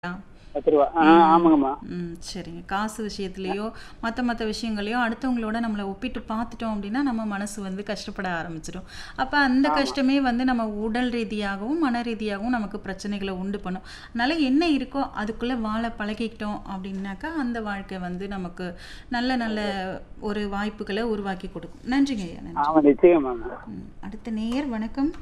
பத்து ரூபா ஆ ஆமாங்கம்மா ம் சரிங்க காசு விஷயத்துலையோ மற்ற மற்ற விஷயங்களையோ அடுத்தவங்களோட நம்மளை ஒப்பிட்டு பார்த்துட்டோம் அப்படின்னா நம்ம மனசு வந்து கஷ்டப்பட ஆரம்பிச்சிடும் அப்போ அந்த கஷ்டமே வந்து நம்ம உடல் ரீதியாகவும் மன ரீதியாகவும் நமக்கு பிரச்சனைகளை உண்டு பண்ணும் அதனால என்ன இருக்கோ அதுக்குள்ளே வாழ பழகிக்கிட்டோம் அப்படின்னாக்கா அந்த வாழ்க்கை வந்து நமக்கு நல்ல நல்ல ஒரு வாய்ப்புகளை உருவாக்கி கொடுக்கும் நன்றிங்க ஐயா நன்றி ஆமாம் நிச்சயமாங்க ம், அடுத்த நேயர் வணக்கம்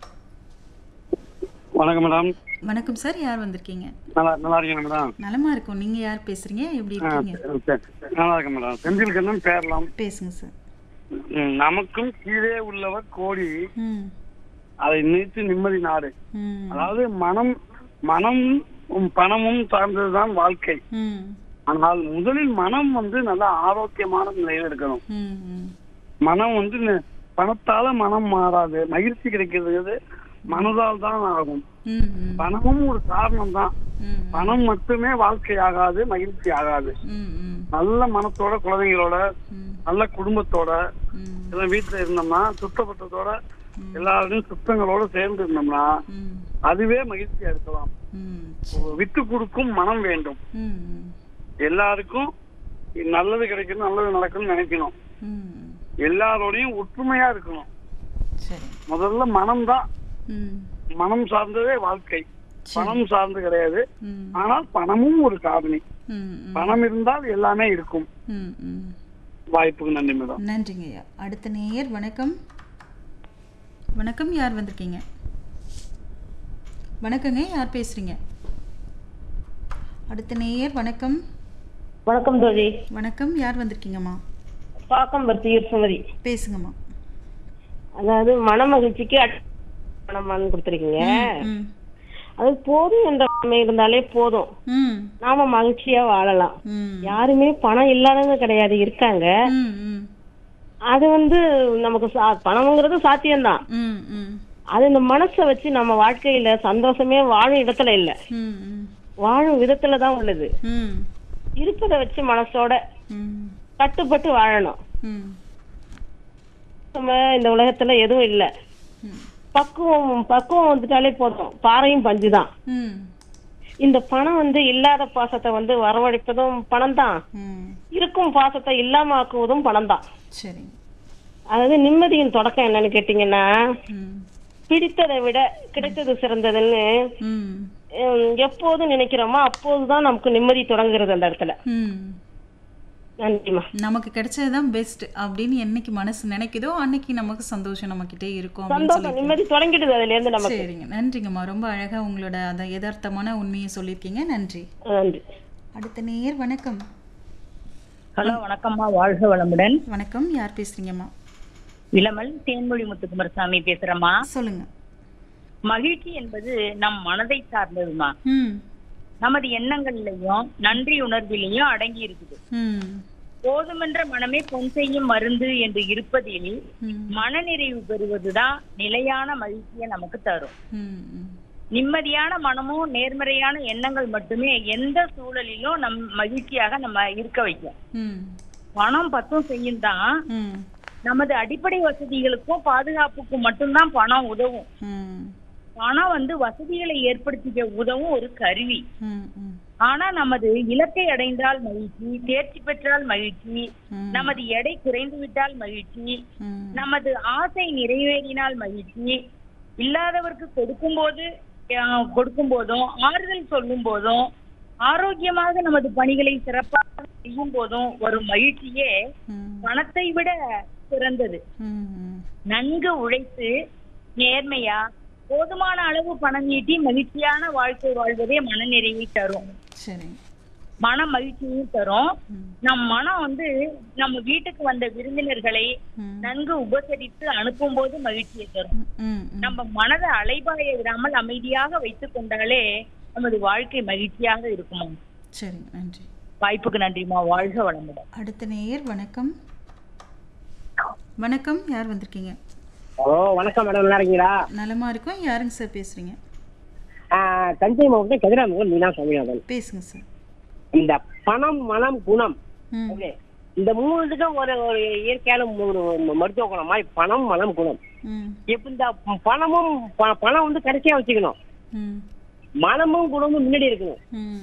வணக்கம் மேடம் வணக்கம் சார் யார் வந்திருக்கீங்க நல்லா நல்லா இருக்கீங்க மேடம் நலமா இருக்கும் நீங்க யார் பேசுறீங்க எப்படி ஆ, இருக்கீங்க சரி, சரி. நல்லா இருக்கேன் மேடம் செந்தில் கண்ணன் பேரலாம் பேசுங்க சார் ம், நமக்கும் கீழே உள்ளவர் கோடி ம் அதை நீத்து நிம்மதி நாடு ம் அதாவது மனம் மனம் பணமும் சார்ந்ததுதான் வாழ்க்கை ம் ஆனால் முதலில் மனம் வந்து நல்ல ஆரோக்கியமான நிலையில இருக்கணும் ம் ம் மனம் வந்து ந- பணத்தால மனம் மாறாது மகிழ்ச்சி கிடைக்கிறது மனதால் தான் ஆகும் ம் ம் பணமும் ஒரு காரணம் தான் ம் பணம் மட்டுமே வாழ்க்கை ஆகாது மகிழ்ச்சி ஆகாது ம் ம் நல்ல மனத்தோட குழந்தைங்களோட ம் நல்ல குடும்பத்தோட ம் எல்லாம் வீட்டுல இருந்தோம்னா சுத்தப்பட்டதோட எல்லாருடையும் சுத்தங்களோட சேர்ந்து இருந்தோம்னா ம் அதுவே மகிழ்ச்சியா இருக்கலாம் ம் விட்டு கொடுக்கும் மனம் வேண்டும் ம் ம் எல்லாருக்கும் நல்லது கிடைக்கணும் நல்லது நடக்கணும்னு நினைக்கணும் ம் எல்லாரோடையும் ஒற்றுமையா இருக்கணும் சரி முதல்ல மனம்தான் ம் மனம் சார்ந்ததே வாழ்க்கை பணம் சார்ந்து கிடையாது ம் ஆனால் பணமும் ஒரு காரணி ம் ம் பணம் இருந்தால் எல்லாமே இருக்கும் ம் ம் வாய்ப்புக்கு நன்றி மேடம் நன்றிங்க ஐயா அடுத்த நேயர் வணக்கம் வணக்கம் யார் வந்திருக்கீங்க வணக்கங்க யார் பேசுறீங்க அடுத்த நேயர் வணக்கம் வணக்கம் தோழி வணக்கம் யார் வந்திருக்கீங்கம்மா பாக்கம் பர்த்தியூர் சுமதி பேசுங்கம்மா அதாவது மன மகிழ்ச்சிக்கு அட்- பணமான்னு கொடுத்துருக்கீங்க ம் அது போதும் என்ற உண்மை இருந்தாலே போதும் ம் நாம மகிழ்ச்சியா வாழலாம் ம் யாருமே பணம் இல்லாதவங்க கிடையாது இருக்காங்க ம் ம் அது வந்து நமக்கு சா- பணம்ங்கிறது சாத்தியம்தான் ம் ம் அது இந்த மனசை வச்சு நம்ம வாழ்க்கையில சந்தோஷமே வாழும் இடத்துல இல்ல ம் ம் வாழும் விதத்துல தான் உள்ளது ம் இருப்பதை வச்சு மனசோட ம் கட்டுப்பட்டு வாழணும் ம் நம்ம இந்த உலகத்துல எதுவும் இல்ல ம் பக்குவம் பக்குவம் வந்துட்டாலே போதும் பாறையும் பஞ்சு தான் ம் இந்த பணம் வந்து இல்லாத பாசத்தை வந்து வரவழைப்பதும் பணம் தான் ம் இருக்கும் பாசத்தை இல்லாம ஆக்குவதும் பணம் தான் சரிங்க அதாவது நிம்மதியின் தொடக்கம் என்னன்னு கேட்டீங்கன்னா ம் பிடித்ததை விட கிடைத்தது சிறந்ததுன்னு ம் ஹம், எப்போது நினைக்கிறோமோ அப்போதுதான் நமக்கு நிம்மதி தொடங்குறது அந்த இடத்துல ம் நன்றிம்மா நமக்கு கிடைச்சது தான் பெஸ்ட் அப்படின்னு என்னைக்கு மனசு நினைக்குதோ அன்னைக்கு நமக்கு சந்தோஷம் நம்மக்கிட்டே இருக்கும் அப்படின்னு சந்தோஷம் சொல்லி நிம்மதி தொடங்கிடுது அதுல இருந்து நமக்கு சரிங்க நன்றிங்கம்மா ரொம்ப அழகா உங்களோட அந்த யதார்த்தமான உண்மையை சொல்லியிருக்கீங்க நன்றி நன்றி அடுத்த நேயர் வணக்கம் ஹலோ வணக்கம்மா வாழ்க வளமுடன் வணக்கம் யார் பேசுறீங்கம்மா இளமல் தேன்மொழி முத்துக்குமாரசாமி பேசுறேம்மா சொல்லுங்க மகிழ்ச்சி என்பது நம் மனதை சார்ந்ததுமா ம் நமது எண்ணங்கள்லயும் நன்றி உணர்விலையும் அடங்கி இருக்குது ம் போதுமென்ற மனமே பொன் செய்யும் மருந்து என்று இருப்பதில் ம் மனநிறைவு பெறுவதுதான் நிலையான மகிழ்ச்சியை நமக்கு தரும் ம் ம் நிம்மதியான மனமும் நேர்மறையான எண்ணங்கள் மட்டுமே எந்த சூழலிலும் நம் மகிழ்ச்சியாக நம்ம இருக்க வைக்கும் ம் பணம் பத்தும் செய்யும் தான் ம் நமது அடிப்படை வசதிகளுக்கும் பாதுகாப்புக்கும் மட்டும்தான் பணம் உதவும் ம் பணம் வந்து வசதிகளை ஏற்படுத்திக்க உதவும் ஒரு கருவி ம் ம் ஆனா நமது இலக்கை அடைந்தால் மகிழ்ச்சி தேர்ச்சி பெற்றால் மகிழ்ச்சி ம். நமது எடை குறைந்து விட்டால் மகிழ்ச்சி ம் நமது ஆசை நிறைவேறினால் மகிழ்ச்சி இல்லாதவருக்கு கொடுக்கும் போது கொடுக்கும் போதும் ஆறுதல் சொல்லும் போதும் ஆரோக்கியமாக நமது பணிகளை சிறப்பாக செய்யும் போதும் வரும் மகிழ்ச்சியே ம் பணத்தை விட சிறந்தது ம் ம் நன்கு உழைத்து நேர்மையா போதுமான அளவு பணம் ஈட்டி மகிழ்ச்சியான வாழ்க்கை வாழ்வதே மனநிறைவை தரும் சரிங்க மன மகிழ்ச்சியும் தரும் ம் நம் மனம் வந்து நம்ம வீட்டுக்கு வந்த விருந்தினர்களை ம் நன்கு உபசரித்து அனுப்பும் போது மகிழ்ச்சியை தரும் ம் ம் நம்ம மனதை அலைபாய விடாமல் அமைதியாக வைத்துக் கொண்டாலே நமது வாழ்க்கை மகிழ்ச்சியாக இருக்குமா சரிங்க நன்றி வாய்ப்புக்கு நன்றிமா வாழ்க வளமுடன் அடுத்த நேயர் வணக்கம் வணக்கம் யார் வந்திருக்கீங்க ஹலோ வணக்கம் மேடம் நல்லா இருக்கீங்களா நலமா இருக்கும் யாருங்க சார் பேசுறீங்க ஆ, தஞ்சை மாவட்டம் கதிராமுகம் மீனா சுவாமிநாதன் பேசுங்க சார் இந்த பணம் மனம் குணம் ம் ஓகே. இந்த மூணுக்கும் ஒரு ஒரு இயற்கையான ஒரு மருத்துவ குணம் மாதிரி பணம் மனம் குணம் ம் இப்ப இந்த பணமும் ப- பணம் வந்து கடைசியா வச்சுக்கணும் ம் மனமும் குணமும் முன்னாடி இருக்கணும் ம்